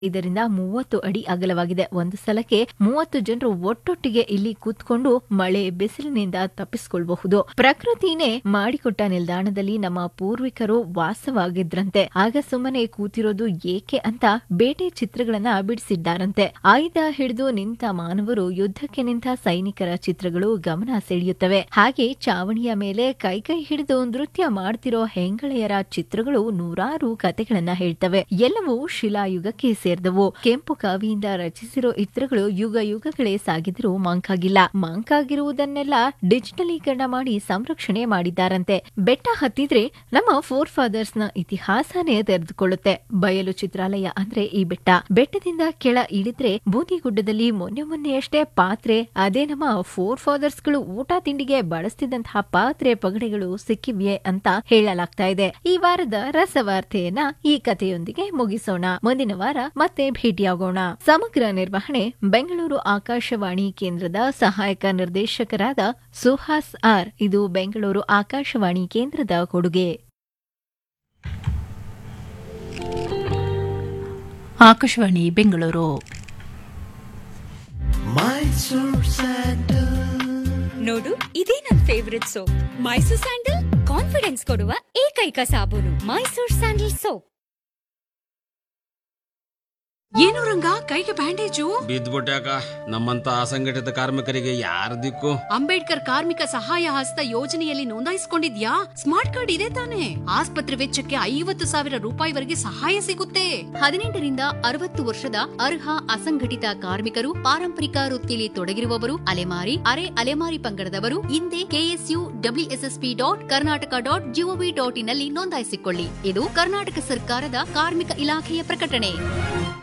ಇದರಿಂದ ಮೂವತ್ತು ಅಡಿ ಅಗಲವಾಗಿದೆ ಒಂದು ಸಲಕ್ಕೆ ಮೂವತ್ತು ಜನರು ಒಟ್ಟೊಟ್ಟಿಗೆ ಇಲ್ಲಿ ಕೂತ್ಕೊಂಡು ಮಳೆ ಬಿಸಿಲಿನಿಂದ ತಪ್ಪಿಸಿಕೊಳ್ಳಬಹುದು ಪ್ರಕೃತಿನೇ ಮಾಡಿಕೊಟ್ಟ ನಿಲ್ದಾಣದಲ್ಲಿ ನಮ್ಮ ಪೂರ್ವಿಕರು ವಾಸವಾಗಿದ್ರಂತೆ ಆಗ ಸುಮ್ಮನೆ ಕೂತಿರೋದು ಏಕೆ ಅಂತ ಬೇಟೆ ಚಿತ್ರಗಳನ್ನ ಬಿಡಿಸಿದ್ದಾರಂತೆ ಆಯುಧ ಹಿಡಿದು ನಿಂತ ಮಾನವರು ಯುದ್ಧಕ್ಕೆ ನಿಂತ ಸೈನಿಕರ ಚಿತ್ರಗಳು ಗಮನ ಸೆಳೆಯುತ್ತವೆ ಹಾಗೆ ಚಾವಣಿಯ ಮೇಲೆ ಕೈ ಕೈ ಹಿಡಿದು ನೃತ್ಯ ಮಾಡ್ತಿರೋ ಹೆಂಗಳೆಯರ ಚಿತ್ರಗಳು ನೂರಾರು ಕತೆಗಳನ್ನ ಹೇಳ್ತವೆ ಎಲ್ಲವೂ ಶಿಲಾಯುಗಕ್ಕೆ ಸೇರಿದವು ಕೆಂಪು ಕಾವಿಯಿಂದ ರಚಿಸಿರೋ ಚಿತ್ರಗಳು ಯುಗ ಯುಗಗಳೇ ಸಾಗಿದರೂ ಮಂಕಾಗಿಲ್ಲ ಮಂಕಾಗಿರುವುದನ್ನೆಲ್ಲ ಡಿಜಿಟಲೀಕರಣ ಮಾಡಿ ಸಂರಕ್ಷಣೆ ಮಾಡಿದ್ದಾರಂತೆ ಬೆಟ್ಟ ಹತ್ತಿದ್ರೆ ನಮ್ಮ ಫೋರ್ ಫಾದರ್ಸ್ ನ ಇತಿಹಾಸನೇ ತೆರೆದುಕೊಳ್ಳುತ್ತೆ ಬಯಲು ಚಿತ್ರಾಲಯ ಅಂದ್ರೆ ಈ ಬೆಟ್ಟ ಬೆಟ್ಟದಿಂದ ಕೆಳ ಇಳಿದ್ರೆ ಬೂದಿಗುಡ್ಡದಲ್ಲಿ ಮೊನ್ನೆ ಮೊನ್ನೆಯಷ್ಟೇ ಪಾತ್ರೆ ಅದೇ ನಮ್ಮ ಫೋರ್ ಫಾದರ್ಸ್ ಗಳು ಊಟ ತಿಂಡಿಗೆ ಬಳಸ್ತಿದ್ದಂತಹ ಪಾತ್ರೆ ಪಗಡೆಗಳು ಸಿಕ್ಕಿವ್ಯೆ ಅಂತ ಹೇಳಲಾಗ್ತಾ ಇದೆ ಈ ವಾರದ ರಸವಾರ್ತೆಯನ್ನ ಈ ಕಥೆಯೊಂದಿಗೆ ಮುಗಿಸೋಣ ಮುಂದಿನ ವಾರ ಮತ್ತೆ ಭೇಟಿಯಾಗೋಣ ಸಮಗ್ರ ನಿರ್ವಹಣೆ ಬೆಂಗಳೂರು ಆಕಾಶವಾಣಿ ಕೇಂದ್ರದ ಸಹಾಯಕ ನಿರ್ದೇಶಕರಾದ ಸುಹಾಸ್ ಆರ್ ಇದು ಬೆಂಗಳೂರು ಆಕಾಶವಾಣಿ ಕೇಂದ್ರದ ಕೊಡುಗೆ ಆಕಾಶವಾಣಿ ಬೆಂಗಳೂರು ನೋಡು ಇದೇ ನನ್ favourite soap Mysore sandal confidence ಕೊಡುವ ಏಕೈಕ ಸಾಬೂನು ಮೈಸೂರ್ ಸ್ಯಾಂಡಲ್ ಸೋಪ್ ಏನು ರಂಗ ಕೈಗೆ ಬ್ಯಾಂಡೇಜು ಬಿದ್ದ್ಬಿಟ್ಯಾಕ ನಮ್ಮಂತ ಅಸಂಘಟಿತ ಕಾರ್ಮಿಕರಿಗೆ ಯಾರ ದಿಕ್ಕು ಅಂಬೇಡ್ಕರ್ ಕಾರ್ಮಿಕ ಸಹಾಯ ಹಸ್ತ ಯೋಜನೆಯಲ್ಲಿ ನೋಂದಾಯಿಸಿಕೊಂಡಿದ್ಯಾ ಸ್ಮಾರ್ಟ್ ಕಾರ್ಡ್ ಇದೆ ತಾನೆ ಆಸ್ಪತ್ರೆ ವೆಚ್ಚಕ್ಕೆ ಐವತ್ತು ಸಾವಿರ ರೂಪಾಯಿವರೆಗೆ ಸಹಾಯ ಸಿಗುತ್ತೆ ಹದಿನೆಂಟರಿಂದ ಅರವತ್ತು ವರ್ಷದ ಅರ್ಹ ಅಸಂಘಟಿತ ಕಾರ್ಮಿಕರು ಪಾರಂಪರಿಕ ವೃತ್ತಿಯಲ್ಲಿ ತೊಡಗಿರುವವರು ಅಲೆಮಾರಿ ಅರೆ ಅಲೆಮಾರಿ ಪಂಗಡದವರು ಹಿಂದೆ KSU WSSP dot Karnataka dot GOV dot ಇನ್ನಲ್ಲಿ ನೋಂದಾಯಿಸಿಕೊಳ್ಳಿ ಇದು ಕರ್ನಾಟಕ ಸರ್ಕಾರದ ಕಾರ್ಮಿಕ ಇಲಾಖೆಯ ಪ್ರಕಟಣೆ